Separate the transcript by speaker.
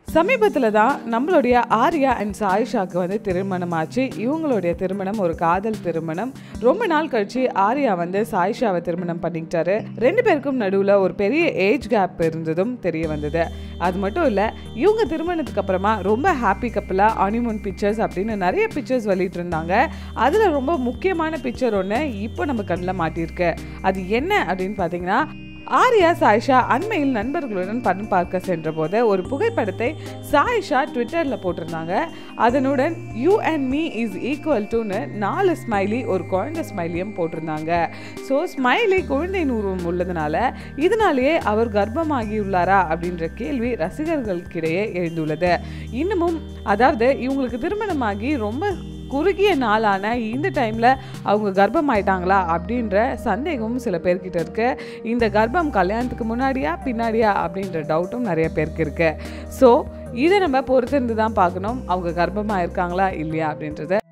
Speaker 1: சமீபத்தில் தான் நம்மளுடைய ஆர்யா அண்ட் சாயிஷாக்கு வந்து திருமணம் ஆச்சு இவங்களுடைய திருமணம் ஒரு காதல் திருமணம் ரொம்ப நாள் கழிச்சு ஆர்யா வந்து சாயிஷாவை திருமணம் பண்ணிக்கிட்டாரு ரெண்டு பேருக்கும் நடுவில் ஒரு பெரிய ஏஜ் கேப் இருந்ததும் தெரிய வந்தது அது மட்டும் இல்லை இவங்க திருமணத்துக்கு அப்புறமா ரொம்ப ஹாப்பி கப்பலாக அனிமூன் பிக்சர்ஸ் அப்படின்னு நிறைய பிக்சர்ஸ் வெளியிட்டு இருந்தாங்க அதில் ரொம்ப முக்கியமான பிக்சர் ஒன்று இப்போ நம்ம கண்ணில் மாட்டியிருக்கு அது என்ன அப்படின்னு பார்த்தீங்கன்னா ஆர்யா சாயிஷா அண்மையில் நண்பர்களுடன் படம் பார்க்க சென்றபோது ஒரு புகைப்படத்தை சாயிஷா ட்விட்டரில் போட்டிருந்தாங்க அதனுடன் you and me is equal டுன்னு நாலு ஸ்மைலி ஒரு குழந்தை ஸ்மைலியும் போட்டிருந்தாங்க ஸோ ஸ்மைலி குழந்தையின் உருவம் உள்ளதுனால இதனாலேயே அவர் கர்ப்பமாகியுள்ளாரா அப்படின்ற கேள்வி ரசிகர்களுக்கிடையே எழுந்துள்ளது இன்னமும் அதாவது இவங்களுக்கு திருமணமாகி ரொம்ப குறுகிய நாளான இந்த டைமில் அவங்க கர்ப்பமாயிட்டாங்களா அப்படின்ற சந்தேகமும் சில பேர்கிட்ட இருக்கு இந்த கர்ப்பம் கல்யாணத்துக்கு முன்னாடியா பின்னாடியா அப்படின்ற டவுட்டும் நிறைய பேருக்கு இருக்கு ஸோ இதை நம்ம பொறுத்திருந்து தான் பார்க்கணும் அவங்க கர்ப்பமாக இருக்காங்களா இல்லையா அப்படின்றத